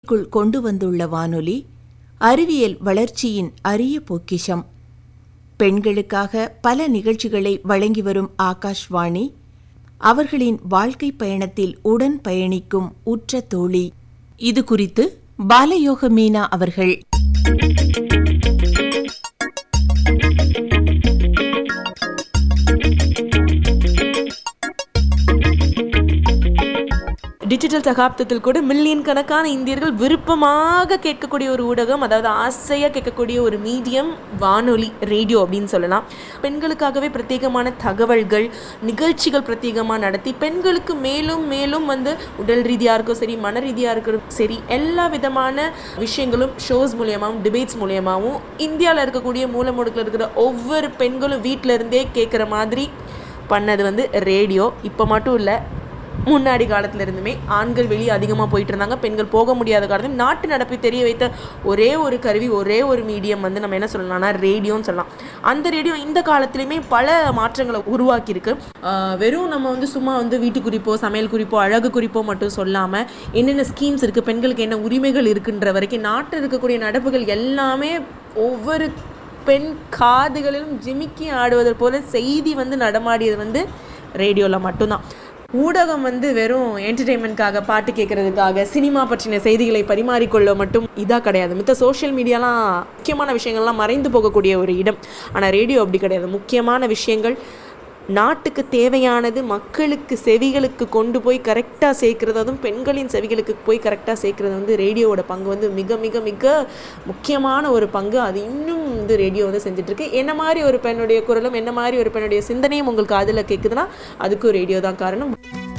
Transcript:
க்குள் கொண்டு வந்துள்ள வானொலி அறிவியல் வளர்ச்சியின் அரிய பொக்கிஷம் பெண்களுக்காக பல நிகழ்ச்சிகளை வழங்கி வரும் ஆகாஷ்வாணி அவர்களின் வாழ்க்கை பயணத்தில் உடன் பயணிக்கும் உற்ற தோழி இது குறித்து பாலயோக மீனா அவர்கள் டிஜிட்டல் சகாப்தத்தில் கூட மில்லியன் கணக்கான இந்தியர்கள் விருப்பமாக கேட்கக்கூடிய ஒரு ஊடகம் அதாவது ஆசையாக கேட்கக்கூடிய ஒரு மீடியம் வானொலி ரேடியோ அப்படின்னு சொல்லலாம் பெண்களுக்காகவே பிரத்யேகமான தகவல்கள் நிகழ்ச்சிகள் பிரத்யேகமாக நடத்தி பெண்களுக்கு மேலும் மேலும் வந்து உடல் ரீதியாக இருக்கும் சரி மன ரீதியாக இருக்கிறதும் சரி எல்லா விதமான விஷயங்களும் ஷோஸ் மூலியமாகவும் டிபேட்ஸ் மூலியமாகவும் இந்தியாவில் இருக்கக்கூடிய மூலமுடுக்கில் இருக்கிற ஒவ்வொரு பெண்களும் வீட்டில இருந்தே கேட்குற மாதிரி பண்ணது வந்து ரேடியோ இப்போ மட்டும் இல்லை முன்னாடி காலத்துல இருந்துமே ஆண்கள் வெளியே அதிகமாக போயிட்டு இருந்தாங்க பெண்கள் போக முடியாத காலத்தில் நாட்டு நடப்பை தெரிய வைத்த ஒரே ஒரு கருவி ஒரே ஒரு மீடியம் வந்து நம்ம என்ன சொல்லலாம்னா ரேடியோன்னு சொல்லலாம் அந்த ரேடியோ இந்த காலத்துலையுமே பல மாற்றங்களை உருவாக்கியிருக்கு ஆஹ் வெறும் நம்ம வந்து சும்மா வந்து வீட்டு குறிப்போ சமையல் குறிப்போ அழகு குறிப்போ மட்டும் சொல்லாமல் என்னென்ன ஸ்கீம்ஸ் இருக்குது பெண்களுக்கு என்ன உரிமைகள் இருக்குன்ற வரைக்கும் நாட்டில் இருக்கக்கூடிய நடப்புகள் எல்லாமே ஒவ்வொரு பெண் காதுகளிலும் ஜிமிக்கி ஆடுவது போல செய்தி வந்து நடமாடியது வந்து ரேடியோவில் மட்டும்தான் ஊடகம் வந்து வெறும் என்டர்டெயின்மெண்ட்காக பாட்டு கேட்கறதுக்காக சினிமா பற்றின செய்திகளை பரிமாறிக்கொள்ள மட்டும் இதாக கிடையாது மித்த சோஷியல் மீடியாலாம் முக்கியமான விஷயங்கள்லாம் மறைந்து போகக்கூடிய ஒரு இடம் ஆனால் ரேடியோ அப்படி கிடையாது முக்கியமான விஷயங்கள் நாட்டுக்கு தேவையானது மக்களுக்கு செவிகளுக்கு கொண்டு போய் கரெக்டாக சேர்க்கறது அதுவும் பெண்களின் செவிகளுக்கு போய் கரெக்டாக சேர்க்கறது வந்து ரேடியோவோட பங்கு வந்து மிக மிக மிக முக்கியமான ஒரு பங்கு அது இன்னும் வந்து ரேடியோ வந்து செஞ்சுட்ருக்கு என்ன மாதிரி ஒரு பெண்ணுடைய குரலும் என்ன மாதிரி ஒரு பெண்ணுடைய சிந்தனையும் உங்களுக்கு அதில் கேட்குதுன்னா அதுக்கும் ரேடியோ தான் காரணம்